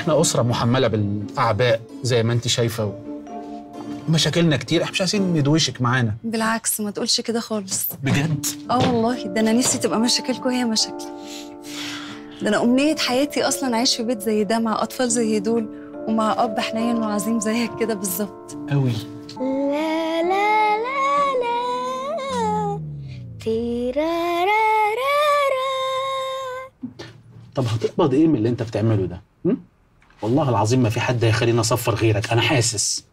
احنا اسره محمله بالاعباء زي ما انت شايفه ومشاكلنا كتير احنا مش عايزين ندوشك معانا بالعكس ما تقولش كده خالص بجد اه والله ده انا نفسي تبقى مشاكلكم هي مشاكلي ده انا امنيه حياتي اصلا اعيش في بيت زي ده مع اطفال زي دول ومع اب حنين وعظيم زيك كده بالظبط قوي لا لا لا لا تيرارارارا. طب هتقبض ايه من اللي انت بتعمله ده م? والله العظيم ما في حد هيخليني اصفر غيرك انا حاسس